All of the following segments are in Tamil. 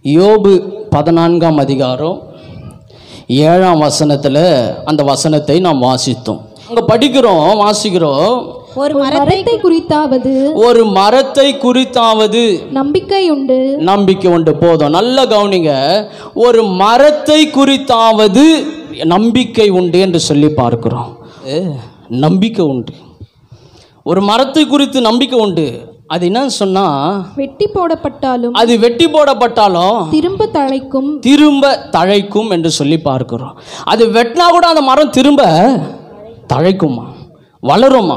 யோபு பதினான்காம் அதிகாரம் ஏழாம் வசனத்தில் அந்த வசனத்தை நாம் வாசித்தோம் அங்கே படிக்கிறோம் வாசிக்கிறோம் ஒரு மரத்தை குறித்தாவது ஒரு மரத்தை குறித்தாவது நம்பிக்கை உண்டு நம்பிக்கை உண்டு போதும் நல்ல கவனிங்க ஒரு மரத்தை குறித்தாவது நம்பிக்கை உண்டு என்று சொல்லி பார்க்கிறோம் ஏ, நம்பிக்கை உண்டு ஒரு மரத்தை குறித்து நம்பிக்கை உண்டு அது என்னன்னு சொன்னா வெட்டி போடப்பட்டாலும் அது வெட்டி போடப்பட்டாலும் திரும்ப தழைக்கும் திரும்ப தழைக்கும் என்று சொல்லி பார்க்கிறோம் அது வெட்டினா கூட அந்த மரம் திரும்ப தழைக்குமா வளருமா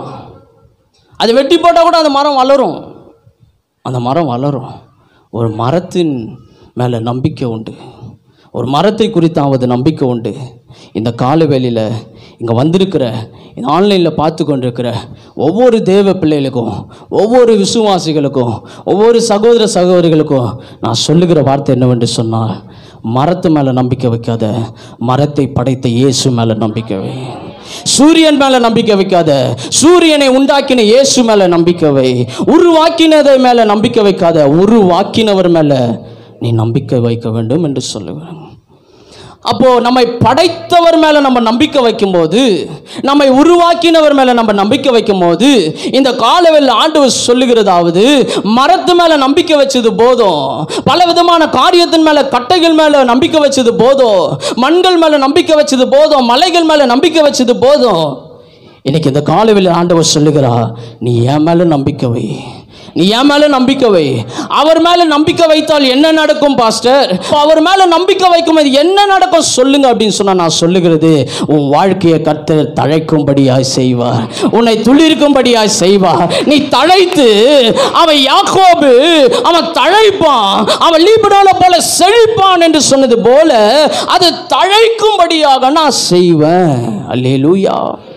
அது வெட்டி போட்டால் கூட அந்த மரம் வளரும் அந்த மரம் வளரும் ஒரு மரத்தின் மேலே நம்பிக்கை உண்டு ஒரு மரத்தை குறித்தாவது நம்பிக்கை உண்டு இந்த காலவேளையில் இங்கே வந்திருக்கிற இந்த ஆன்லைனில் பார்த்து கொண்டிருக்கிற ஒவ்வொரு தேவ பிள்ளைகளுக்கும் ஒவ்வொரு விசுவாசிகளுக்கும் ஒவ்வொரு சகோதர சகோதரிகளுக்கும் நான் சொல்லுகிற வார்த்தை என்னவென்று சொன்னால் மரத்து மேலே நம்பிக்கை வைக்காத மரத்தை படைத்த இயேசு மேலே நம்பிக்கை வை சூரியன் மேல நம்பிக்கை வைக்காத சூரியனை உண்டாக்கின இயேசு மேல நம்பிக்கை வை உருவாக்கினதை மேல நம்பிக்கை வைக்காத உருவாக்கினவர் மேல நீ நம்பிக்கை வைக்க வேண்டும் என்று சொல்லுவேன் அப்போ நம்மை படைத்தவர் மேல நம்ம நம்பிக்கை வைக்கும்போது நம்மை உருவாக்கினவர் மேல நம்ம நம்பிக்கை வைக்கும்போது இந்த காலவெல்ல ஆண்டவர் சொல்லுகிறதாவது மரத்து மேல நம்பிக்கை வச்சது போதும் பல விதமான காரியத்தின் மேல கட்டைகள் மேல நம்பிக்கை வச்சது போதும் மண்கள் மேல நம்பிக்கை வச்சது போதும் மலைகள் மேல நம்பிக்கை வச்சது போதும் இன்னைக்கு இந்த காலவெல்ல ஆண்டவர் சொல்லுகிறா நீ என் மேல நம்பிக்கை வை நீ என் மேல நம்பிக்கை வை அவர் மேல நம்பிக்கை வைத்தால் என்ன நடக்கும் பாஸ்டர் அவர் மேல நம்பிக்கை வைக்கும் போது என்ன நடக்கும் சொல்லுங்க அப்படின்னு சொன்னா நான் சொல்லுகிறது உன் வாழ்க்கையை கர்த்தர் தழைக்கும்படியாய் செய்வார் உன்னை துளிர்க்கும்படியாய் செய்வார் நீ தழைத்து அவன் யாக்கோபு அவன் தழைப்பான் அவன் லீபனோல போல செழிப்பான் என்று சொன்னது போல அது தழைக்கும்படியாக நான் செய்வேன் அல்லேலூயா